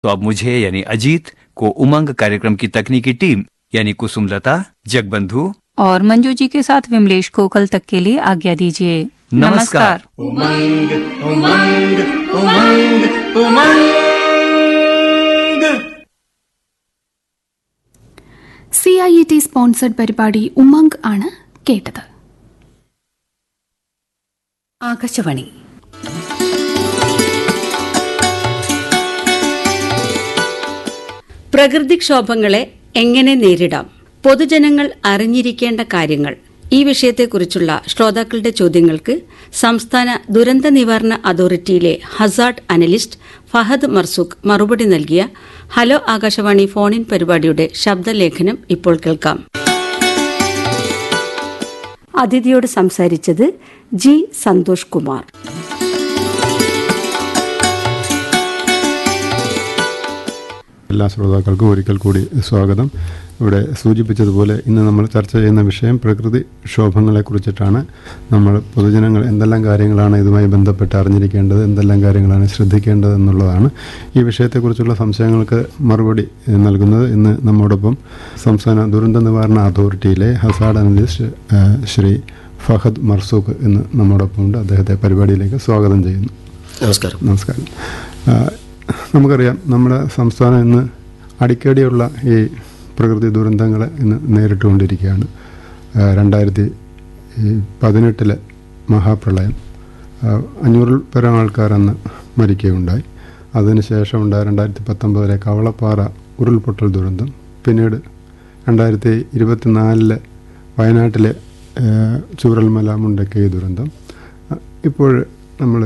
तो अब मुझे यानी अजीत को उमंग कार्यक्रम की तकनीकी टीम यानी कुसुमलता जगबंधु और मंजू जी के साथ विमलेश को कल तक के लिए आज्ञा दीजिए नमस्कार। Umang Umang Umang Umang C I E T sponsored പരിപാടി ഉമംഗ് ആണ് കേട്ടത് ആകാശവാണി പ്രകൃതിക്ഷോഭങ്ങളെ എങ്ങനെ നേരിടാം പൊതുജനങ്ങൾ അറിഞ്ഞിരിക്കേണ്ട കാര്യങ്ങൾ ഈ വിഷയത്തെക്കുറിച്ചുള്ള ശ്രോതാക്കളുടെ ചോദ്യങ്ങൾക്ക് സംസ്ഥാന ദുരന്ത നിവാരണ അതോറിറ്റിയിലെ ഹസാർഡ് അനലിസ്റ്റ് ഫഹദ് മർസൂഖ് മറുപടി നൽകിയ ഹലോ ആകാശവാണി ഫോണിൻ പരിപാടിയുടെ ശബ്ദലേഖനം ഇപ്പോൾ കേൾക്കാം അതിഥിയോട് സംസാരിച്ചത് ജി സന്തോഷ് കുമാർ എല്ലാ ശ്രോതാക്കൾക്കും ഒരിക്കൽ കൂടി സ്വാഗതം ഇവിടെ സൂചിപ്പിച്ചതുപോലെ ഇന്ന് നമ്മൾ ചർച്ച ചെയ്യുന്ന വിഷയം പ്രകൃതി ക്ഷോഭങ്ങളെക്കുറിച്ചിട്ടാണ് നമ്മൾ പൊതുജനങ്ങൾ എന്തെല്ലാം കാര്യങ്ങളാണ് ഇതുമായി ബന്ധപ്പെട്ട് അറിഞ്ഞിരിക്കേണ്ടത് എന്തെല്ലാം കാര്യങ്ങളാണ് ശ്രദ്ധിക്കേണ്ടത് എന്നുള്ളതാണ് ഈ വിഷയത്തെക്കുറിച്ചുള്ള സംശയങ്ങൾക്ക് മറുപടി ഏഹ്, നൽകുന്നത് ഇന്ന് നമ്മോടൊപ്പം സംസ്ഥാന ദുരന്ത നിവാരണ അതോറിറ്റിയിലെ ഹസാഡ് അനലിസ്റ്റ് ഏഹ്, ശ്രീ ഫഹദ് മർസൂഖ് ഇന്ന് നമ്മോടൊപ്പം ഉണ്ട് അദ്ദേഹത്തെ പരിപാടിയിലേക്ക് സ്വാഗതം ചെയ്യുന്നു നമസ്കാരം നമസ്കാരം ആ, നമുക്കറിയാം നമ്മുടെ സംസ്ഥാനം ഇന്ന് അടിക്കടിയുള്ള ഈ പ്രകൃതി ദുരന്തങ്ങളെ ഇന്ന് നേരിട്ടുകൊണ്ടിരിക്കുകയാണ് ആ, രണ്ടായിരത്തി ഈ പതിനെട്ടിലെ മഹാപ്രളയം ആ, അഞ്ഞൂറിൽ പരം ആൾക്കാർ അന്ന് മരിക്കുകയുണ്ടായി അതിനുശേഷം ഉണ്ടായ രണ്ടായിരത്തി പത്തൊമ്പതിലെ കവളപ്പാറ ഉരുൾപൊട്ടൽ ദുരന്തം പിന്നീട് രണ്ടായിരത്തി ഇരുപത്തിനാലിലെ വയനാട്ടിലെ ആ, ചൂരൽമല മുണ്ടക്കൈ ദുരന്തം ആ, ഇപ്പോൾ നമ്മൾ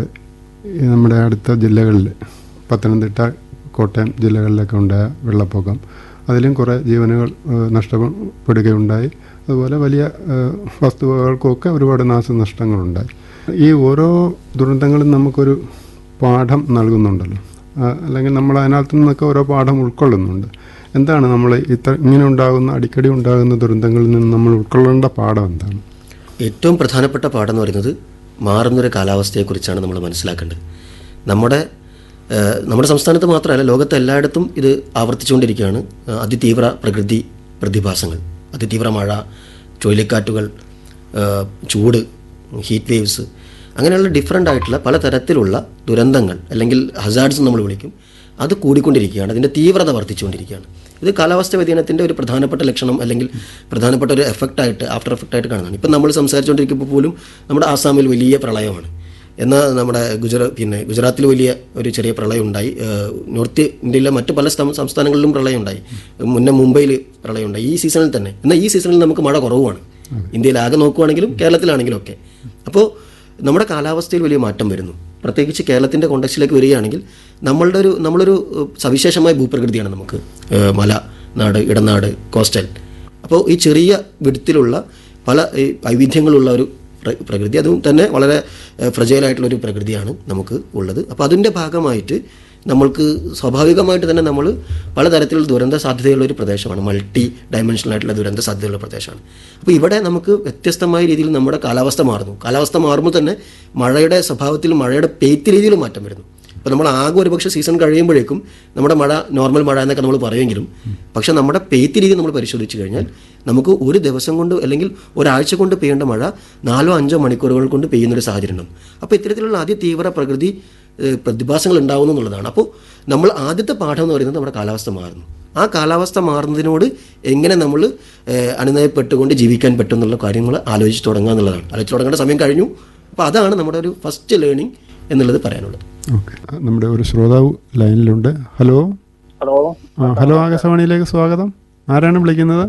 ഈ നമ്മുടെ അടുത്ത ജില്ലകളിൽ പത്തനംതിട്ട കോട്ടയം ജില്ലകളിലൊക്കെ ഉണ്ടായ വെള്ളപ്പൊക്കം അതിലും കുറേ ജീവനുകൾ ഏഹ്, നഷ്ടപ്പെടുകയുണ്ടായി അതുപോലെ വലിയ ഏഹ്, വസ്തുവകൾക്കൊക്കെ ഒരുപാട് നാശനഷ്ടങ്ങളുണ്ടായി ഈ ഓരോ ദുരന്തങ്ങളും നമുക്കൊരു പാഠം നൽകുന്നുണ്ടല്ലോ ആ, അല്ലെങ്കിൽ നമ്മൾ അതിനകത്തു നിന്നൊക്കെ ഓരോ പാഠം ഉൾക്കൊള്ളുന്നുണ്ട് എന്താണ് നമ്മൾ ഇത്ര ഇങ്ങനെ ഉണ്ടാകുന്ന അടിക്കടി ഉണ്ടാകുന്ന ദുരന്തങ്ങളിൽ നിന്ന് നമ്മൾ ഉൾക്കൊള്ളേണ്ട പാഠം എന്താണ് ഏറ്റവും പ്രധാനപ്പെട്ട പാഠം എന്ന് പറയുന്നത് മാറുന്നൊരു കാലാവസ്ഥയെക്കുറിച്ചാണ് നമ്മൾ മനസ്സിലാക്കേണ്ടത് നമ്മുടെ ഏഹ്, നമ്മുടെ സംസ്ഥാനത്ത് മാത്രമല്ല ലോകത്ത് എല്ലായിടത്തും ഇത് ആവർത്തിച്ചുകൊണ്ടിരിക്കുകയാണ് ഏഹ്, അതിതീവ്ര പ്രകൃതി പ്രതിഭാസങ്ങൾ അതിതീവ്ര മഴ ചുഴലിക്കാറ്റുകൾ ഏഹ്, ചൂട് ഹീറ്റ് വേവ്സ് അങ്ങനെയുള്ള ഡിഫറെൻ്റ് ആയിട്ടുള്ള പല തരത്തിലുള്ള ദുരന്തങ്ങൾ അല്ലെങ്കിൽ ഹസാർഡ്സ് നമ്മൾ വിളിക്കും അത് കൂടിക്കൊണ്ടിരിക്കുകയാണ് അതിൻ്റെ തീവ്രത വർദ്ധിച്ചുകൊണ്ടിരിക്കുകയാണ് ഇത് കാലാവസ്ഥ വ്യതിയാനത്തിൻ്റെ ഒരു പ്രധാനപ്പെട്ട ലക്ഷണം അല്ലെങ്കിൽ പ്രധാനപ്പെട്ട ഒരു എഫക്റ്റ് ആയിട്ട് ആഫ്റ്റർ എഫക്റ്റ് ആയിട്ട് കാണുന്നതാണ് ഇപ്പം നമ്മൾ സംസാരിച്ചുകൊണ്ടിരിക്കുമ്പോൾ പോലും നമ്മുടെ ആസാമിൽ വലിയ പ്രളയമാണ് എന്നാൽ നമ്മുടെ ഗുജറാ പിന്നെ ഗുജറാത്തിൽ വലിയ ഒരു ചെറിയ പ്രളയം ഉണ്ടായി ഏഹ് നോർത്ത് ഇന്ത്യയിലെ മറ്റ് പല സം- സംസ്ഥാനങ്ങളിലും പ്രളയം ഉണ്ടായി മുന്നേ മുംബൈയിൽ പ്രളയം ഉണ്ടായി ഈ സീസണിൽ തന്നെ എന്നാൽ ഈ സീസണിൽ നമുക്ക് മഴ കുറവുമാണ് ഇന്ത്യയിൽ ആകെ നോക്കുവാണെങ്കിലും കേരളത്തിലാണെങ്കിലും ഒക്കെ അപ്പോൾ നമ്മുടെ കാലാവസ്ഥയിൽ വലിയ മാറ്റം വരുന്നു പ്രത്യേകിച്ച് കേരളത്തിൻ്റെ കോണ്ടക്സ്റ്റിലേക്ക് വരികയാണെങ്കിൽ നമ്മളുടെ ഒരു നമ്മളൊരു ഏഹ്, സവിശേഷമായ ഭൂപ്രകൃതിയാണ് നമുക്ക് ഏഹ്, മല നാട് ഇടനാട് കോസ്റ്റൽ അപ്പോൾ ഈ ചെറിയ വിടത്തിലുള്ള പല ഈ വൈവിധ്യങ്ങളുള്ള ഒരു പ്ര- പ്രകൃതി അതും തന്നെ വളരെ ഫ്രജൈലായിട്ടുള്ള ഒരു പ്രകൃതിയാണ് നമുക്ക് ഉള്ളത് അപ്പോൾ അതിൻ്റെ ഭാഗമായിട്ട് നമ്മൾക്ക് സ്വാഭാവികമായിട്ട് തന്നെ നമ്മൾ പലതരത്തിലുള്ള ദുരന്ത സാധ്യതയുള്ള ഒരു പ്രദേശമാണ് മൾട്ടി ഡയമെൻഷണൽ ആയിട്ടുള്ള ദുരന്ത സാധ്യതയുള്ള പ്രദേശമാണ് അപ്പോൾ ഇവിടെ നമുക്ക് വ്യത്യസ്തമായ രീതിയിൽ നമ്മുടെ കാലാവസ്ഥ മാറുന്നു കാലാവസ്ഥ മാറുമ്പോൾ തന്നെ മഴയുടെ സ്വഭാവത്തിൽ മഴയുടെ പെയ്ത്ത് രീതിയിൽ മാറ്റം വരുന്നു ഇപ്പോൾ നമ്മൾ ആകെ ഒരുപക്ഷെ സീസൺ കഴിയുമ്പോഴേക്കും നമ്മുടെ മഴ നോർമൽ മഴ എന്നൊക്കെ നമ്മൾ പറയുമെങ്കിലും പക്ഷെ നമ്മുടെ പെയ്ത്ത് രീതി നമ്മൾ പരിശോധിച്ച് കഴിഞ്ഞാൽ നമുക്ക് ഒരു ദിവസം കൊണ്ട് അല്ലെങ്കിൽ ഒരാഴ്ച കൊണ്ട് പെയ്യേണ്ട മഴ നാലോ അഞ്ചോ മണിക്കൂറുകൾ കൊണ്ട് പെയ്യുന്ന ഒരു സാഹചര്യം ഉണ്ടാവും അപ്പോൾ ഇത്തരത്തിലുള്ള അതിതീവ്ര പ്രകൃതി ഏഹ്, പ്രതിഭാസങ്ങൾ ഉണ്ടാവുന്നു എന്നുള്ളതാണ് അപ്പോൾ നമ്മൾ ആദ്യത്തെ പാഠം എന്ന് പറയുന്നത് നമ്മുടെ കാലാവസ്ഥ മാറുന്നു ആ കാലാവസ്ഥ മാറുന്നതിനോട് എങ്ങനെ നമ്മൾ ഏഹ്, അനുനയപ്പെട്ടുകൊണ്ട് ജീവിക്കാൻ പറ്റും എന്നുള്ള കാര്യങ്ങൾ ആലോചിച്ച് തുടങ്ങുക എന്നുള്ളതാണ് ആലോചിച്ച് തുടങ്ങേണ്ട സമയം കഴിഞ്ഞു അപ്പോൾ അതാണ് നമ്മുടെ ഒരു ഫസ്റ്റ് ലേണിംഗ് എന്നുള്ളത് പറയാനുള്ളത് ഓക്കെ നമ്മുടെ ഒരു ശ്രോതാവ് ലൈനിലുണ്ട് ഹലോ ഹലോ ആ ഹലോ ആകാശവാണിയിലേക്ക് സ്വാഗതം ആരാണ് വിളിക്കുന്നത്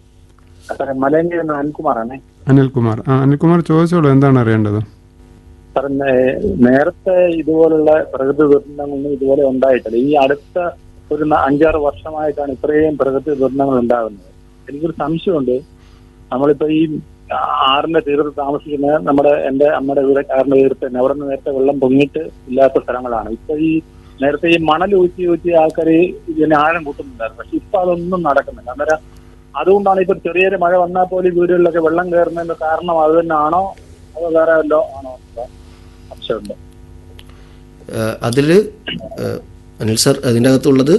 സാറേ മലയൻ്റെ അനിൽകുമാറാണേ അനിൽകുമാർ ആ അനിൽകുമാർ ചോദിച്ചോളൂ എന്താണ് അറിയേണ്ടത് സാർ നേ- നേരത്തെ ഇതുപോലുള്ള പ്രകൃതി ദുരന്തങ്ങളൊന്നും ഇതുപോലെ ഉണ്ടായിട്ടില്ല ഈ അടുത്ത ഒരു ന- അഞ്ചാറ് വർഷമായിട്ടാണ് ഇത്രയും പ്രകൃതി ദുരന്തങ്ങൾ ഉണ്ടാകുന്നത് എനിക്കൊരു സംശയമുണ്ട് നമ്മളിപ്പോ ഈ ആറിന്റെ തീരത്ത് താമസിക്കുന്ന നമ്മുടെ എന്റെ അമ്മയുടെ വീട് ആറിന്റെ തീരത്ത് തന്നെ അവിടെ നിന്ന് നേരത്തെ വെള്ളം പൊങ്ങിയിട്ട് ഇല്ലാത്ത സ്ഥലങ്ങളാണ് ഇപ്പൊ ഈ നേരത്തെ ഈ മണൽ ഊറ്റി ഊറ്റി ആൾക്കാർ ഇതിനെ ആഴം കൂട്ടുന്നുണ്ടായിരുന്നു പക്ഷെ ഇപ്പൊ അതൊന്നും നടക്കുന്നില്ല അന്നേരം അതുകൊണ്ടാണ് ഇപ്പൊ ചെറിയൊരു മഴ വന്നാൽ പോലും ഈ വീടുകളിലൊക്കെ വെള്ളം കയറുന്നതിന്റെ കാരണം അത് തന്നെയാണോ അതോ വേറെ വല്ലോ ആണോ എന്ന് സംശയമുണ്ട് അതിൽ അനിൽ സർ അതിൻ്റെ അകത്തുള്ളത്